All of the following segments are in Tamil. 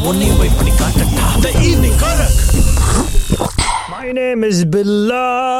உன்னையும் போய் பண்ணி காட்டட்டா த ஈவினிங் கரக் மை நேம் இஸ் பில்லா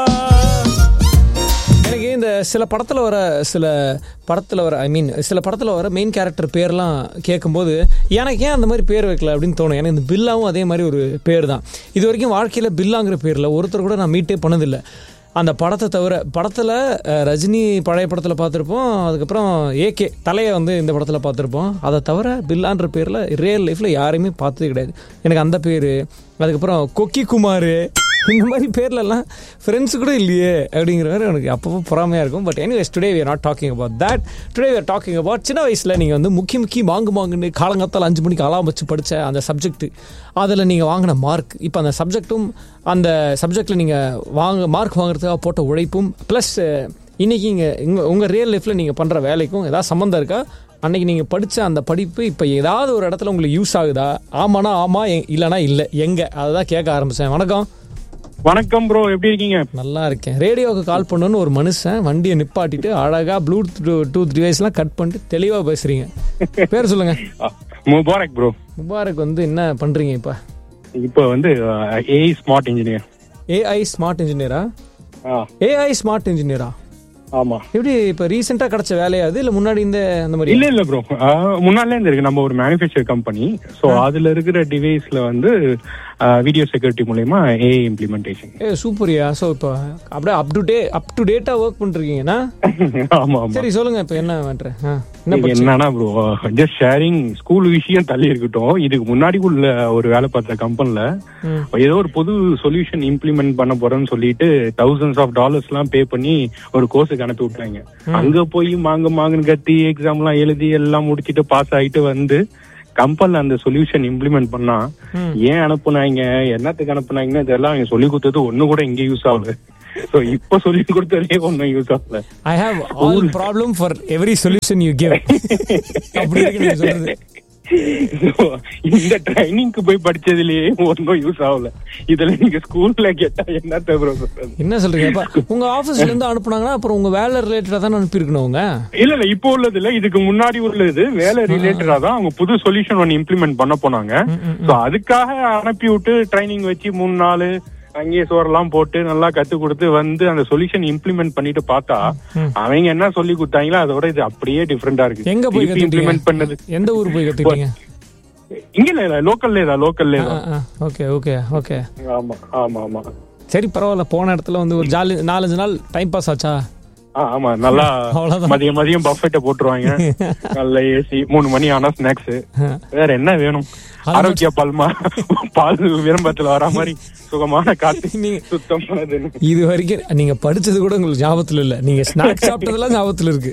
எனக்கு இந்த சில படத்தில் வர சில படத்தில் வர ஐ மீன் சில படத்தில் வர மெயின் கேரக்டர் பேர்லாம் கேட்கும்போது எனக்கு ஏன் அந்த மாதிரி பேர் வைக்கல அப்படின்னு தோணும் எனக்கு இந்த பில்லாவும் அதே மாதிரி ஒரு பேர் தான் இது வரைக்கும் வாழ்க்கையில் பில்லாங்கிற பேரில் ஒருத்தர் கூட நான் மீட்டே பண்ணதில்லை அந்த படத்தை தவிர படத்தில் அஹ், ரஜினி பழைய படத்தில் பார்த்துருப்போம் அதுக்கப்புறம் ஏகே தலையை வந்து இந்த படத்தில் பார்த்துருப்போம் அதை தவிர பில்லான்ற பேரில் ரியல் லைஃப்பில் யாரையுமே பார்த்ததே கிடையாது எனக்கு அந்த பேர் அதுக்கப்புறம் கொக்கி குமார் இந்த மாதிரி பேர்லலாம் ஃப்ரெண்ட்ஸ் கூட இல்லையே அப்படிங்கிற மாதிரி எனக்கு அப்பப்போ பொறாமையாக இருக்கும் but anyways today we are not talking about that today we are talking about சின்ன வயசில் நீங்கள் வந்து முக்கி முக்கி மாங்கு மாங்குன்னு காலங்காத்தால் அஞ்சு மணிக்கு அலாம் வச்சு படித்த அந்த சப்ஜெக்ட் அதில் நீங்கள் வாங்கின மார்க் இப்போ அந்த சப்ஜெக்ட்டும் அந்த சப்ஜெக்டில் நீங்கள் வாங்க மார்க் வாங்குறதுக்காக போட்ட உழைப்பும் ப்ளஸ் இன்னைக்கு இங்கே உங்கள் உங்கள் ரியல் லைஃப்பில் நீங்கள் பண்ணுற வேலைக்கும் ஏதாவது சம்மந்தம் இருக்கா அன்னைக்கு நீங்கள் படித்த அந்த படிப்பு இப்போ ஏதாவது ஒரு இடத்துல உங்களுக்கு யூஸ் ஆகுதா ஆமானா ஆமாம் இல்லைனா இல்லை எங்கே அதை தான் கேட்க ஆரம்பித்தேன் வணக்கம் வணக்கம் ப்ரோ எப்படி இருக்கீங்க நல்லா இருக்கேன் ரேடியோவுக்கு கால் பண்ணணும்னு ஒரு மனுஷன் வண்டியை நிப்பாட்டிட்டு அழகாக ப்ளூடூத் டூ டிவைஸ்லாம் கட் பண்ணிட்டு தெளிவாக பேசுறீங்க பேர் சொல்லுங்க அ, முபாரக் ப்ரோ முபாரக் வந்து என்ன பண்றீங்க இப்போ இப்போ வந்து AI smart engineer AI smart இன்ஜினியரா ஆ ஏஐ ஸ்மார்ட் இன்ஜினியரா ஆமா எப்படி இப்போ ரீசெண்டாக கிடைச்ச வேலையா அது இல்லை முன்னாடி இந்த அந்த மாதிரி இல்ல இல்ல ப்ரோ முன்னாடில இருந்து இருக்கு நம்ம ஒரு மேனுஃபேக்சர் கம்பெனி சோ அதுல இருக்கிற டிவைஸ்ல வந்து வீடியோ செக்யூரிட்டி மூலயமா ஏஐ இம்ப்ளிமெண்டேஷன் ஏ சூப்பரியா ஸோ இப்போ அப்படியே up to date up to டேட்டாக ஒர்க் பண்ணிருக்கீங்கண்ணா ஆமா ஆமா சரி சொல்லுங்க இப்போ என்ன மேட்ரு ஆ என்ன இது படிச்சீங்க? என்னன்னா ப்ரோ ஜஸ்ட் ஷேரிங் ஸ்கூல் விஷயம் தள்ளி இருக்கட்டும் இதுக்கு முன்னாடி உள்ள ஒரு வேலை பார்த்த கம்பெனில ம். ஏதோ ஒரு புது சொல்யூஷன் இம்ப்ளிமெண்ட் பண்ண போறேன்னு சொல்லிட்டு தௌசண்ட்ஸ் ஆஃப் டாலர்ஸ் எல்லாம் பே பண்ணி ஒரு கோர்ஸுக்கு அனுப்பி விட்டாங்க அங்க போய் மாங்க மாங்கன்னு கத்தி எக்ஸாம் எல்லாம் எழுதி எல்லாம் முடிச்சிட்டு பாஸ் ஆயிட்டு வந்து கம்பெனில அந்த சொல்யூஷன் இம்ப்ளிமெண்ட் பண்ணா ம். ஏன் அனுப்புனாங்க என்னத்துக்கு அனுப்புனாங்கன்னு இதெல்லாம் அவங்க சொல்லி கொடுத்தது ஒண்ணு கூட இங்க யூஸ் ஆகல சோ இப்ப சொல்லி கொடுத்ததே ஒண்ணும் யூஸ் ஆகல I have all problem for every solution you give அப்படி இருக்கு நீங்க சொல்றது So, இந்த ட்ரைனிங்க்கு போய் படிச்சதுலயே ஒன்னும் யூஸ் ஆகல இதுல நீங்க ஸ்கூல்ல கேட்டா என்ன ப்ரோ சொல்றது என்ன சொல்றீங்க அப்ப உங்க ஆபீஸ்ல இருந்து அனுப்புனாங்கன்னா அப்புறம் உங்க வேலை ரிலேட்டடா தானே அனுப்பியிருக்கணும் உங்க இல்ல இல்ல இப்போ உள்ளது இல்ல இதுக்கு முன்னாடி உள்ளது வேலை ரிலேட்டடா தான் அவங்க புது சொல்யூஷன் ஒன்னு இம்ப்ளிமெண்ட் பண்ண போனாங்க சோ அதுக்காக அனுப்பி விட்டு ட்ரைனிங் வச்சு மூணு நாள் அங்கேயே சோறெல்லாம் போட்டு நல்லா கத்து கொடுத்து வந்து அந்த சொல்யூஷன் இம்ப்ளிமெண்ட் பண்ணிட்டு பார்த்தா அவங்க என்ன சொல்லி கொடுத்தாங்களோ அதோட இது அப்படியே டிஃப்ரெண்டா இருக்கு எங்க போய் இம்ப்ளிமெண்ட் பண்ணது கத்துக்கிட்டீங்க எந்த ஊர் போய் கத்துக்கிட்டீங்க இங்க இல்ல லோக்கல்ல தான் லோக்கல்ல தான் ஓகே ஓகே ஓகே ஆமா ஆமா ஆமா சரி பரவாயில்ல போன இடத்துல வந்து ஒரு ஜாலி நாலஞ்சு நாள் டைம் பாஸ் ஆச்சா ஆ, ஆமா நல்லா அவ்வளவுதான். மதியம் மதியம் பஃபெட்ட போட்டுருவாங்க நல்ல ஏசி மூணு மணி ஆனா ஸ்நாக்ஸ் வேற என்ன வேணும் ஆரோக்கிய பால்மா பால் விரும்பத்துல வர மாதிரி சுகமான காத்து நீங்க- சுத்தமானது இது வரைக்கும் நீங்க படிச்சது கூட உங்களுக்கு ஞாபகத்துல இல்ல நீங்க ஸ்நாக்ஸ் சாப்பிட்டதெல்லாம் ஞாபகத்துல இருக்கு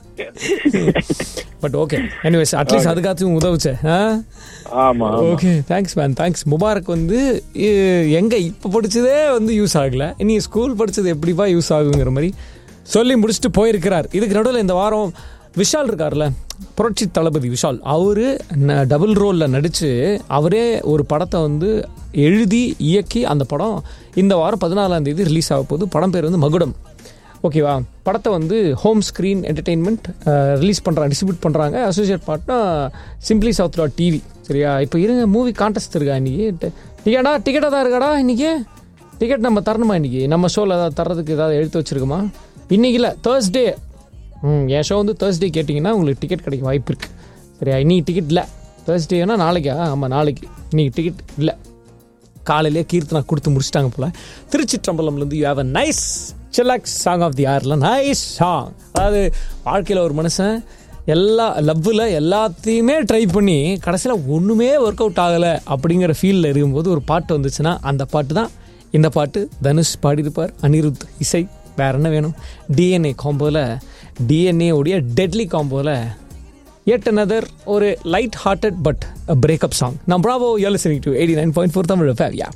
பட் ஓகே எனிவேஸ் அட்லீஸ்ட் அதுக்காச்சும் உதவுச்சே ஆ ஆமா ஆமா. Okay thanks man thanks Mubarak வந்து இ- எங்க இப்ப படிச்சதே வந்து யூஸ் ஆகல இனி ஸ்கூல் படிச்சது எப்படிப்பா யூஸ் ஆகுங்கிற மாதிரி சொல்லி முடிச்சுட்டு போயிருக்கிறார் இதுக்கு நடுவில் இந்த வாரம் விஷால் இருக்கார்ல புரட்சி தளபதி விஷால் அவரு ந- டபுள் ரோல்ல நடிச்சு அவரே ஒரு படத்தை வந்து எழுதி இயக்கி அந்த படம் இந்த வாரம் பதினாலாம் தேதி ரிலீஸ் ஆக போகுது படம் பேர் வந்து மகுடம் ஓகேவா படத்தை வந்து ஹோம் ஸ்க்ரீன் என்டர்டெயின்மெண்ட் ரிலீஸ் பண்ணுறாங்க டிஸ்ட்ரிபியூட் பண்ணுறாங்க அசோசியேட் பார்ட்னா சிம்பிளி சவுத் டாட் டிவி சரியா இப்போ இருங்க மூவி கான்டெஸ்ட் இருக்கா இன்னைக்கு டிக்கெட்டா டிக்கெட்டாக தான் இருக்காடா இன்னைக்கு டிக்கெட் நம்ம தரணுமா இன்னைக்கு நம்ம ஷோவில் ஏதாவது தரதுக்கு ஏதாவது எடுத்து வச்சிருக்கோமா இன்னைக்கு இல்லை தேர்ஸ்டே ம் என் ஷோ வந்து தேர்ஸ்டே கேட்டிங்கன்னா உங்களுக்கு டிக்கெட் கிடைக்க வாய்ப்பு இருக்குது சரியா இன்னைக்கு டிக்கெட் இல்லை தேர்ஸ்டேனா நாளைக்கா ஆமாம் நாளைக்கு இன்னைக்கு டிக்கெட் இல்லை காலையிலே கீர்த்தனா கொடுத்து முடிச்சிட்டாங்க போல திருச்சிற்றம்பலம்லேருந்து you have a nice chillax song of the ஆர்ல நைஸ் சாங் அதாவது வாழ்க்கையில் ஒரு மனுஷன் எல்லா லவ்வில் எல்லாத்தையுமே ட்ரை பண்ணி கடைசியில் ஒன்றுமே ஒர்க் அவுட் ஆகலை அப்படிங்கிற ஃபீலில் இருக்கும்போது ஒரு பாட்டு வந்துச்சுன்னா அந்த பாட்டு தான் இந்த பாட்டு தனுஷ் பாடியிருப்பார் அனிருத் இசை வேற என்ன வேணும் டிஎன்ஏ காம்போவில் டிஎன்ஏ உடைய டெட்லி காம்போவில் yet another ஒரு light hearted but breakup song நான் Bravo you listening to eighty nine point four Tamil fav யா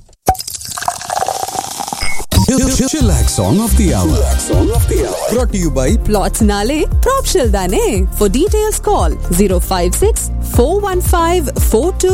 Chillax Song of the Hour. Song of the Hour. Brought to you by Plots Nale, Propshell Dane. For details, call 056 415 42